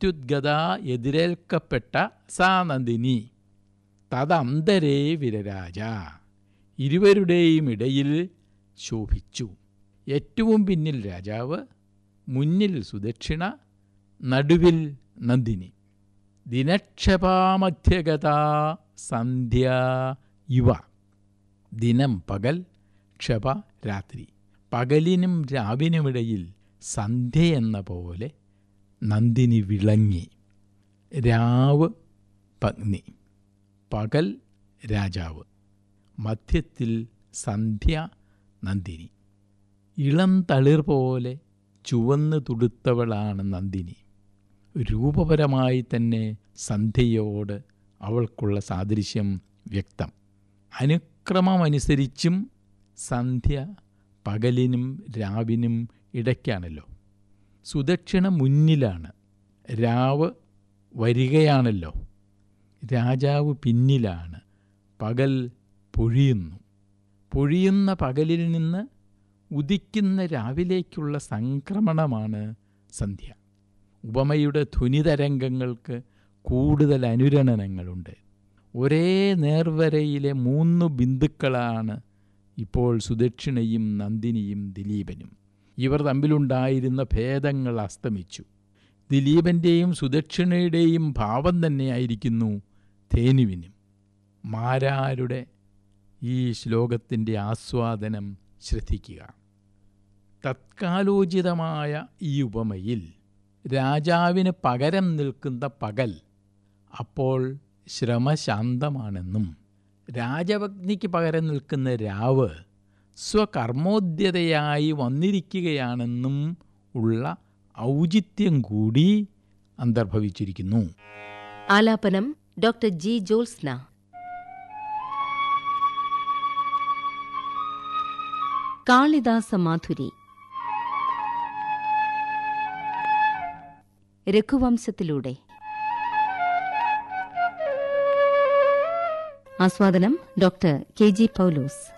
അത്യുദ്ഗത എതിരേൽക്കപ്പെട്ട സാ നന്ദിനി തദന്തരേ വിരരാജ ഇരുവരുടെയും ഇടയിൽ ശോഭിച്ചു ഏറ്റവും പിന്നിൽ രാജാവ് മുന്നിൽ സുദക്ഷിണ നടുവിൽ നന്ദിനി ദിനക്ഷപാമധ്യഗത സന്ധ്യ ഇവ ദിനം പകൽ ക്ഷപ രാത്രി പകലിനും രാവിനുമിടയിൽ സന്ധ്യ എന്ന പോലെ നന്ദിനി വിളങ്ങി രാവ് പത്നി പകൽ രാജാവ് മധ്യത്തിൽ സന്ധ്യ നന്ദിനി ഇളം തളിർ പോലെ ചുവന്ന് തുടുത്തവളാണ് നന്ദിനി രൂപപരമായി തന്നെ സന്ധ്യയോട് അവൾക്കുള്ള സാദൃശ്യം വ്യക്തം അനുക്രമമനുസരിച്ചും സന്ധ്യ പകലിനും രാവിനും ഇടയ്ക്കാണല്ലോ സുദക്ഷിണ മുന്നിലാണ് രാവ് വരികയാണല്ലോ രാജാവ് പിന്നിലാണ് പകൽ പൊഴിയുന്നു പൊഴിയുന്ന പകലിൽ നിന്ന് ഉദിക്കുന്ന രാവിലേക്കുള്ള സംക്രമണമാണ് സന്ധ്യ ഉപമയുടെ ധ്വനിതരംഗങ്ങൾക്ക് കൂടുതൽ അനുരണനങ്ങളുണ്ട് ഒരേ നേർവരയിലെ മൂന്ന് ബിന്ദുക്കളാണ് ഇപ്പോൾ സുദക്ഷിണയും നന്ദിനിയും ദിലീപനും ഇവർ തമ്മിലുണ്ടായിരുന്ന ഭേദങ്ങൾ അസ്തമിച്ചു ദിലീപൻ്റെയും സുദക്ഷിണയുടെയും ഭാവം തന്നെയായിരിക്കുന്നു ധേനുവിനും മാരാരുടെ ഈ ശ്ലോകത്തിൻ്റെ ആസ്വാദനം ശ്രദ്ധിക്കുക തത്കാലോചിതമായ ഈ ഉപമയിൽ രാജാവിന് പകരം നിൽക്കുന്ന പകൽ അപ്പോൾ ശ്രമശാന്തമാണെന്നും രാജപത്നിക്ക് പകരം നിൽക്കുന്ന രാവ് സ്വകർമ്മോദ്യതയായി വന്നിരിക്കുകയാണെന്നും ഉള്ള ഔചിത്യം കൂടി അന്തർഭവിച്ചിരിക്കുന്നു ആലാപനം ഡോക്ടർ ജി ജോത്സ്ന കാളിദാസ മാധുരി രഘുവംശത്തിലൂടെ ആസ്വാദനം ഡോക്ടർ കെ ജി പൗലോസ്